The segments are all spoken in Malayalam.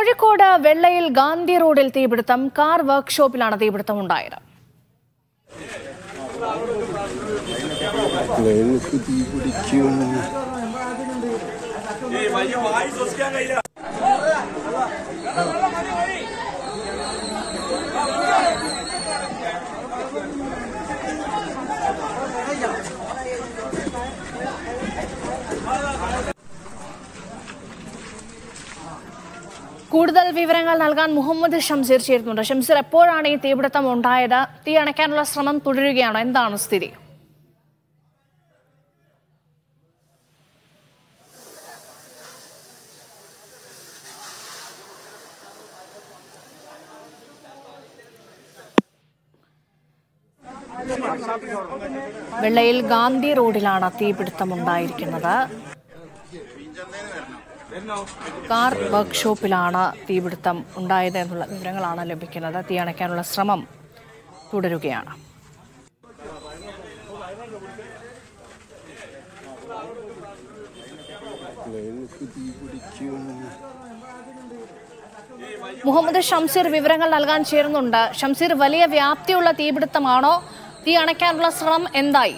കോഴിക്കോട് വെള്ളയിൽ ഗാന്ധി റോഡിൽ തീപിടുത്തം കാർ വർക്ക്ഷോപ്പിലാണ് തീപിടുത്തം ഉണ്ടായത് വെള്ളക്ക് തീ പിടിക്കും കൂടുതൽ വിവരങ്ങൾ നൽകാൻ മുഹമ്മദ് ഷംസീർ ചേരുന്നുണ്ട് ഷംസീർ എപ്പോഴാണ് ഈ തീപിടുത്തം ഉണ്ടായത് തീ അണയ്ക്കാനുള്ള ശ്രമം തുടരുകയാണോ എന്താണ് സ്ഥിതി വെള്ളയിൽ ഗാന്ധി റോഡിലാണ് തീപിടുത്തം ഉണ്ടായിരിക്കുന്നത് കാർ വർക്ക്ഷോപ്പിലാണ് തീപിടുത്തം ഉണ്ടായത് എന്നുള്ള വിവരങ്ങളാണ് ലഭിക്കുന്നത് തീ അണയ്ക്കാനുള്ള ശ്രമം തുടരുകയാണ് വെള്ളക്ക് തീ പിടിക്കും മുഹമ്മദ് ഷംസീർ വിവരങ്ങൾ നൽകാൻ ചേരുന്നുണ്ട് ഷംസീർ വലിയ വ്യാപ്തിയുള്ള തീപിടുത്തമാണോ തീ അണയ്ക്കാനുള്ള ശ്രമം എന്തായി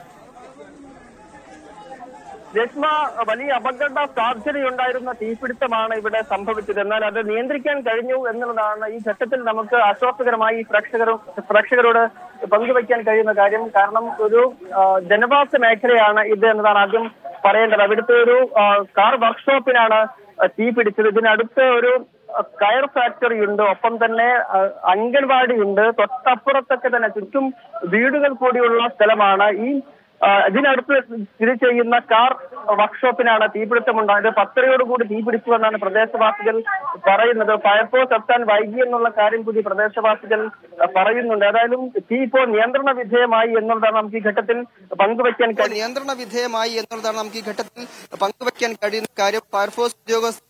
രശ്മ വലിയ അപകട സാധ്യതയുണ്ടായിരുന്ന തീപിടുത്തമാണ് ഇവിടെ സംഭവിച്ചത് എന്നാൽ അത് നിയന്ത്രിക്കാൻ കഴിഞ്ഞു എന്നുള്ളതാണ് ഈ ഘട്ടത്തിൽ നമുക്ക് ആശ്വാസകരമായി പ്രേക്ഷകരും പ്രേക്ഷകരോട് പങ്കുവയ്ക്കാൻ കഴിയുന്ന കാര്യം കാരണം ഒരു ആ, ജനവാസ മേഖലയാണ് ഇത് എന്നതാണ് ആദ്യം പറയേണ്ടത് അവിടുത്തെ ഒരു ആ, കാർ വർക്ക്ഷോപ്പിനാണ് ആ, തീ പിടിച്ചത് ഇതിനടുത്ത് ഒരു ആ, കയർ ഫാക്ടറി ഉണ്ട് ഒപ്പം തന്നെ ആ, അംഗൻവാടി ഉണ്ട് തൊട്ടപ്പുറത്തൊക്കെ തന്നെ ചുറ്റും വീടുകൾ കൂടിയുള്ള സ്ഥലമാണ് ഈ ആ, ഇതിനടുത്ത് സ്ഥിതി ചെയ്യുന്ന കാർ വർക്ക്ഷോപ്പിനാണ് തീപിടുത്തമുണ്ടായത് പത്തരയോടുകൂടി തീ പിടിച്ചു എന്നാണ് പ്രദേശവാസികൾ പറയുന്നത് ഫയർഫോഴ്സ് എത്താൻ വൈകി എന്നുള്ള കാര്യം കൂടി പ്രദേശവാസികൾ ആ, പറയുന്നുണ്ട് ഏതായാലും തീ ഇപ്പോൾ നിയന്ത്രണ വിധേയമായി എന്നുള്ളതാണ് നമുക്ക് ഈ ഘട്ടത്തിൽ പങ്കുവയ്ക്കാൻ ഇപ്പോൾ കഴിയും നിയന്ത്രണ വിധേയമായി എന്നുള്ളതാണ് നമുക്ക് ഈ ഘട്ടത്തിൽ പങ്കുവയ്ക്കാൻ കഴിയുന്ന കാര്യം ഫയർഫോഴ്സ് ഉദ്യോഗസ്ഥർ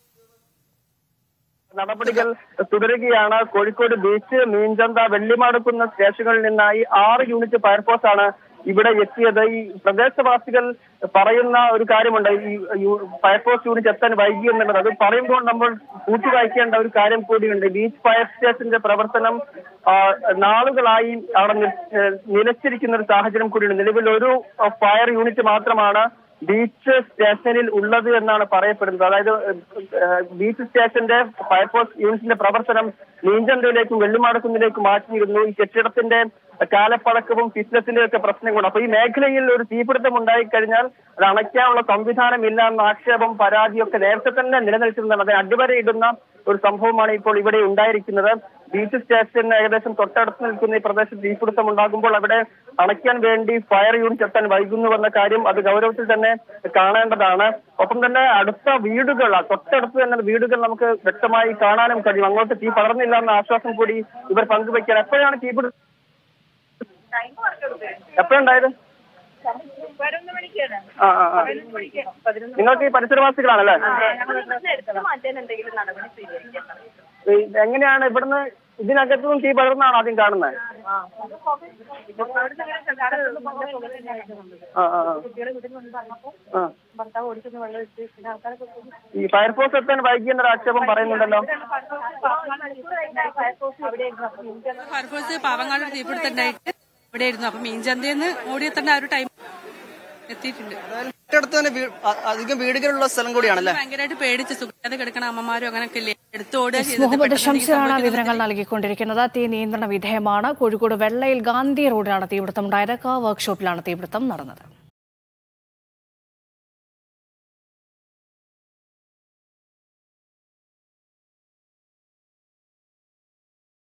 നടപടികൾ തുടരുകയാണ് കോഴിക്കോട് ബീച്ച് മീൻചന്ത വെള്ളിമാടുക്കുന്ന സ്റ്റേഷനുകളിൽ നിന്നായി ആറ് യൂണിറ്റ് ഫയർഫോഴ്സ് ആണ് ഇവിടെ എത്തിയത് ഈ പ്രദേശവാസികൾ പറയുന്ന ഒരു കാര്യമുണ്ട് ഈ യു- ഫയർഫോഴ്സ് യൂണിറ്റ് എത്താൻ വൈകി എന്നുള്ളത് അത് പറയുമ്പോൾ നമ്മൾ കൂട്ടി വായിക്കേണ്ട ഒരു കാര്യം കൂടിയുണ്ട് ബീച്ച് ഫയർ സ്റ്റേഷന്റെ പ്രവർത്തനം ആ, നാളുകളായി അവിടെ നി- ഏഹ് നിലച്ചിരിക്കുന്ന ഒരു സാഹചര്യം കൂടിയുണ്ട് നിലവിൽ ഒരു ആ, ഫയർ യൂണിറ്റ് മാത്രമാണ് ബീച്ച് സ്റ്റേഷനിൽ ഉള്ളത് എന്നാണ് പറയപ്പെടുന്നത് അതായത് ഏഹ്, ബീച്ച് സ്റ്റേഷന്റെ ഫയർഫോഴ്സ് യൂണിറ്റിന്റെ പ്രവർത്തനം നീഞ്ചന്തയിലേക്കും വെള്ളിമാടക്കുന്നിലേക്കും മാറ്റിയിരുന്നു ഈ കെട്ടിടത്തിന്റെ കാലപ്പഴക്കവും ഫിറ്റ്നസിന്റെ ഒക്കെ പ്രശ്നങ്ങളും അപ്പൊ ഈ മേഖലയിൽ ഒരു തീപിടുത്തം ഉണ്ടായിക്കഴിഞ്ഞാൽ അത് അണയ്ക്കാനുള്ള സംവിധാനം ഇല്ല എന്ന ആക്ഷേപം പരാതിയൊക്കെ നേരത്തെ തന്നെ നിലനിൽക്കുന്നതാണ് അതിന് അടിവരയിടുന്ന ഒരു സംഭവമാണ് ഇപ്പോൾ ഇവിടെ ഉണ്ടായിരിക്കുന്നത് ബീച്ച് സ്റ്റേഷൻ ഏകദേശം തൊട്ടടുത്ത് നിൽക്കുന്ന ഈ പ്രദേശത്ത് തീപിടുത്തം ഉണ്ടാകുമ്പോൾ അവിടെ അണയ്ക്കാൻ വേണ്ടി ഫയർ യൂണിറ്റ് എത്താൻ വൈകുന്നുവെന്ന കാര്യം അത് ഗൗരവത്തിൽ തന്നെ കാണേണ്ടതാണ് ഒപ്പം തന്നെ അടുത്ത വീടുകൾ ആ തൊട്ടടുത്ത് തന്നെ വീടുകൾ നമുക്ക് വ്യക്തമായി കാണാനും കഴിയും അങ്ങോട്ട് തീ പടർന്നില്ല എന്ന ആശ്വാസം കൂടി ഇവർ പങ്കുവയ്ക്കാൻ എപ്പോഴാണ് തീപിടുത്തം എപ്പോഴുണ്ടായത് പതിനൊന്ന് മണിക്കാണ് ആ ആ ആ പതിനൊന്ന് മണിക്ക് പതിനൊന്ന് നിങ്ങൾക്ക് ഈ പരിസരവാസികളാണല്ലേ ഞങ്ങൾ ഇവിടുന്ന് എടുത്ത് മാറ്റാൻ എന്തെങ്കിലും നടപടി സ്വീകരിക്കണം ഈ എങ്ങനെയാണ് ഇവിടുന്ന് ഇതിനകത്തും തീ പടർന്നാണ് ആദ്യം കാണുന്നത് ആ ഇപ്പൊ അവിടുന്ന് ഇങ്ങനെ ചെറുതായിട്ട് ഭയങ്കര പുകയിലായിരുന്നു. ആ ആ ആ. കുട്ടികളെ വീട്ടിൽ പറഞ്ഞപ്പോ ആ ഭർത്താവ് ഓടിക്കുന്ന വെള്ളം ഇട്ട് പിന്നെ ആൾക്കാരൊക്കെ കൂടി. ഈ ഫയർഫോഴ്സ് എത്താൻ വൈകി എന്നൊരു ആക്ഷേപം പറയുന്നുണ്ടല്ലോ ഫയർഫോഴ്സ് അവിടെയായിരുന്നു അപ്പൊ എനിക്ക് ഫയർഫോഴ്സ് പാവങ്ങാട് ഒരു തീപിടുത്തുണ്ടായിട്ട് ഇവിടെ ആയിരുന്നു അപ്പൊ മീൻചന്തയിൽ ഓടിയെത്തേണ്ട ആ ഒരു ടൈം എത്തിയിട്ടുണ്ട് അതായത് തൊട്ടടുത്ത് തന്നെ വീ- അ- അധികം വീടുകളുള്ള സ്ഥലം കൂടിയാണല്ലേ ഭയങ്കരമായിട്ട് പേടിച്ച് സുഖിക്കാതെ കിടക്കണ അമ്മമാരും അങ്ങനെയൊക്കെ ഇല്ലേ എടുത്ത് ഓടുക ചെയ്തത്. മുഹമ്മദ് പെട്ടെന്ന് ഈ ഷംസീറാണ് സംഭവിക്കുന്നത് വിവരങ്ങൾ നൽകിക്കൊണ്ടിരിക്കുന്നത് തീ നിയന്ത്രണ വിധേയമാണ് കോഴിക്കോട് വെള്ളയിൽ ഗാന്ധി റോഡിലാണ് തീപിടുത്തം ഉണ്ടായത് കാർ വർക്ക്ഷോപ്പിലാണ് തീപിടുത്തം നടന്നത്